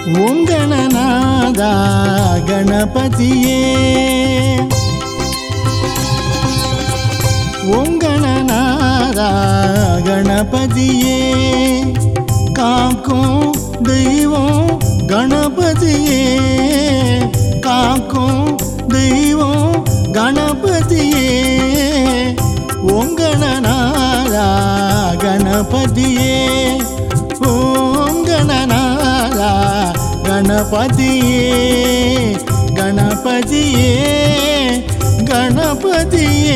உங்கணநாதா கணபதியே உங்கணநாதா கணபதியே காக்கும் தெய்வம் கணபதியே காக்கும் தெய்வம் கணபதியே உங்கணநாதா கணபதியே ஓங்கணநாதா கணபதியே கணபதியே கணபதியே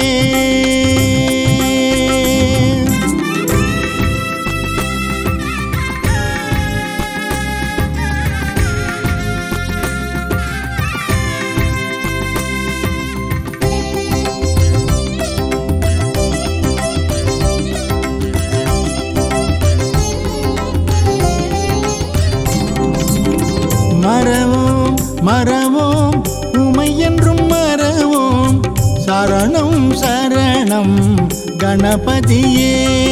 மறவோம் மறவோம் உமை என்றும் மறவோம் சரணம் சரணம் கணபதியே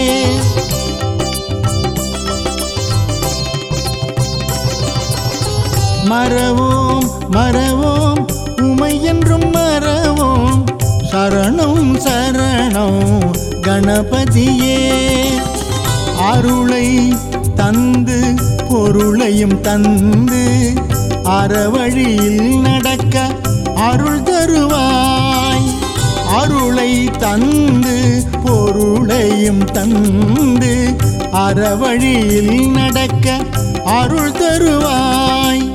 மறவோம் மறவோம் உமை என்றும் மறவோம் சரணம் சரணம் கணபதியே அருளை தந்து பொருளையும் தந்து அறவழியில் நடக்க அருள் தருவாய் அருளை தந்து பொருளையும் தந்து அறவழியில் நடக்க அருள் தருவாய்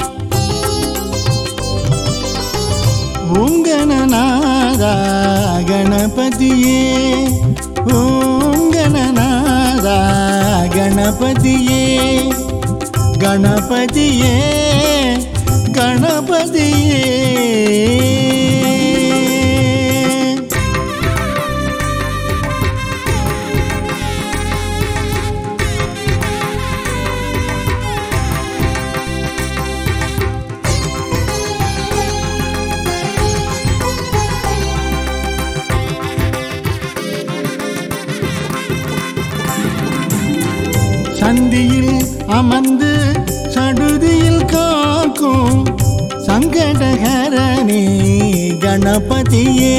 உங்கணநாதா கணபதியே ஓங்கணநாதா கணபதியே கணபதியே கணபதியே சந்தியில் அமர்ந்து சடுதியில் காக்கும் சங்கடகரனே கணபதியே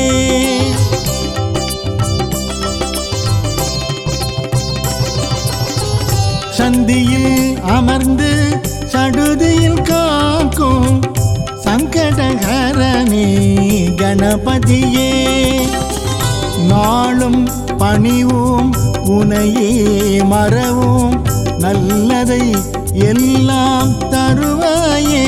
சந்தியில் அமர்ந்து சடுதியில் காக்கும் சங்கடகரனே கணபதியே நாளும் பணிவோம் உனையே மறவோம் நல்லதை எல்லாம் தருவாயே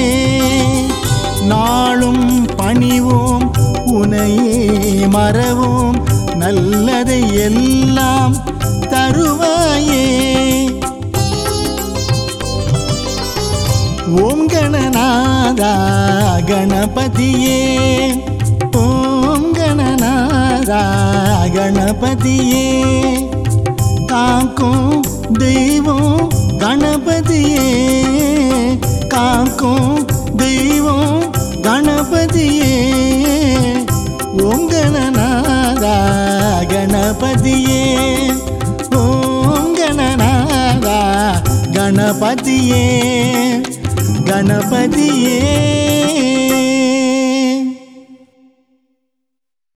நாளும் பணிவோம் உனையே மறவோம் நல்லதை எல்லாம் தருவாயே ஓம் கணநாதா கணபதியே ஓம் கணநாதா கணபதியே காக்கும் தெய்வம் கணபதியே காக்கும் தெய்வம் கணபதியே ஓம் கணநாதா கணபதியே ஓம் கணநாதா கணபதியே கணபதியே